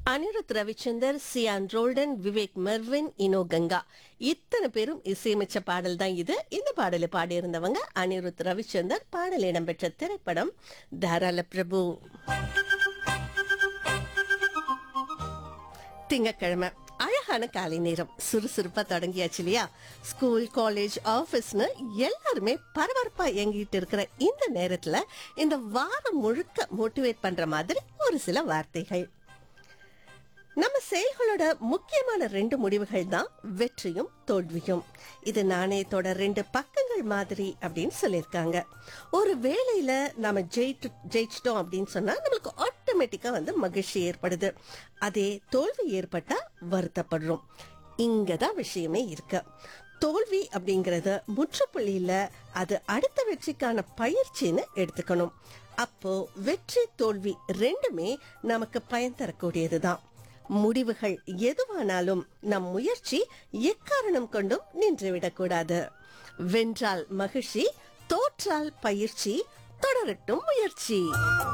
Anirudh Ravichander Sean Roldan Vivek Mervin இனோ கங்கா இத்தனை பேரும் இசையமைச்ச பாடல் தான் இது இந்த பாடலை பாடியிருந்தவங்க அனிருத் ரவிச்சந்தர் பாடல் இடம்பெற்ற திரைப்படம் தாராள பிரபு திங்கக்கிழமை அழகான காலை நேரம் சுறுசுறுப்பா தொடங்கியாச்சு இல்லையா ஸ்கூல் காலேஜ் ஆபீஸ்னு எல்லாருமே பரபரப்பா இயங்கிட்டு இருக்கிற இந்த நேரத்துல இந்த வாரம் முழுக்க மோட்டிவேட் பண்ற மாதிரி ஒரு சில வார்த்தைகள் நம்ம செயல்களோட முக்கியமான ரெண்டு முடிவுகள் தான் வெற்றியும் தோல்வியும் இது நாணயத்தோட ரெண்டு பக்கங்கள் மாதிரி அப்படின்னு சொல்லியிருக்காங்க ஒரு வேலையில நாம ஜெயிட்டு ஜெயிச்சிட்டோம் அப்படின்னு சொன்னா நம்மளுக்கு ஆட்டோமேட்டிக்கா வந்து மகிழ்ச்சி ஏற்படுது அதே தோல்வி ஏற்பட்டா வருத்தப்படுறோம் இங்கதான் விஷயமே இருக்கு தோல்வி அப்படிங்கறது முற்றுப்புள்ளியில அது அடுத்த வெற்றிக்கான பயிற்சின்னு எடுத்துக்கணும் அப்போ வெற்றி தோல்வி ரெண்டுமே நமக்கு பயன் தரக்கூடியதுதான் முடிவுகள் எதுவானாலும் நம் முயற்சி எக்காரணம் கொண்டும் நின்றுவிடக்கூடாது வென்றால் மகிழ்ச்சி தோற்றால் பயிற்சி தொடரட்டும் முயற்சி